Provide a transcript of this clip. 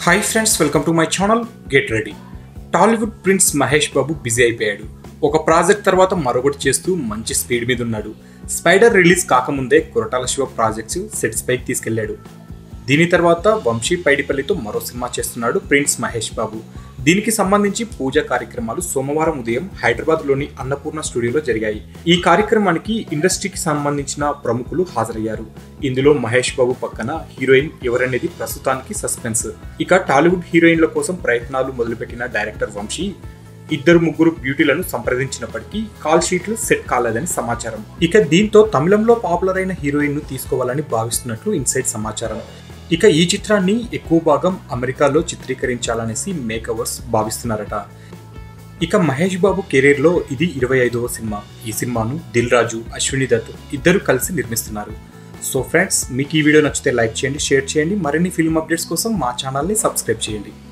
hi friends welcome to my channel get ready Tollywood prince Mahesh Babu busy అయిపోయాడు ఒక project తర్వాత మరొకటి చేస్తూ మంచి స్పీడ్ మీద ఉన్నాడు స్పైడర్ రిలీజ్ కాకముందే కొరటాల శివ ప్రాజెక్ట్స్ సెట్స్ పైకి తీసుకెళ్లాడు దీని తర్వాత వంశీ పైడిపల్లితో మరో సినిమా చేస్తున్నాడు ప్రిన్స్ మహేష్ బాబు దీనికి సంబంధించి పూజా కార్యక్రమాలు సోమవారం ఉదయం హైదరాబాద్లోని అన్నపూర్ణ స్టూడియోలో జరిగాయి ఈ కార్యక్రమానికి ఇండస్ట్రీకి సంబంధించిన ప్రముఖులు హాజరయ్యారు ఇందులో మహేష్ బాబు పక్కన హీరోయిన్ ఎవరనేది ప్రస్తుతానికి సస్పెన్స్ ఇక టాలీవుడ్ హీరోయిన్ల కోసం ప్రయత్నాలు మొదలుపెట్టిన డైరెక్టర్ వంశీ ఇద్దరు ముగ్గురు బ్యూటీలను సంప్రదించినప్పటికీ కాల్ షీట్లు సెట్ కాలేదని సమాచారం ఇక దీంతో తమిళంలో పాపులర్ అయిన హీరోయిన్ ను తీసుకోవాలని భావిస్తున్నట్లు ఇన్సైడ్ సమాచారం ఇక ఈ చిత్రాన్ని ఎక్కువ భాగం అమెరికాలో చిత్రీకరించాలనేసి మేకవర్స్ భావిస్తున్నారట ఇక మహేష్ బాబు కెరీర్లో ఇది ఇరవై ఐదవ సినిమా ఈ సినిమాను దిల్ రాజు అశ్విని దత్ ఇద్దరు కలిసి నిర్మిస్తున్నారు సో ఫ్రెండ్స్ మీకు ఈ వీడియో నచ్చితే లైక్ చేయండి షేర్ చేయండి మరిన్ని ఫిల్మ్ అప్డేట్స్ కోసం మా ఛానల్ని సబ్స్క్రైబ్ చేయండి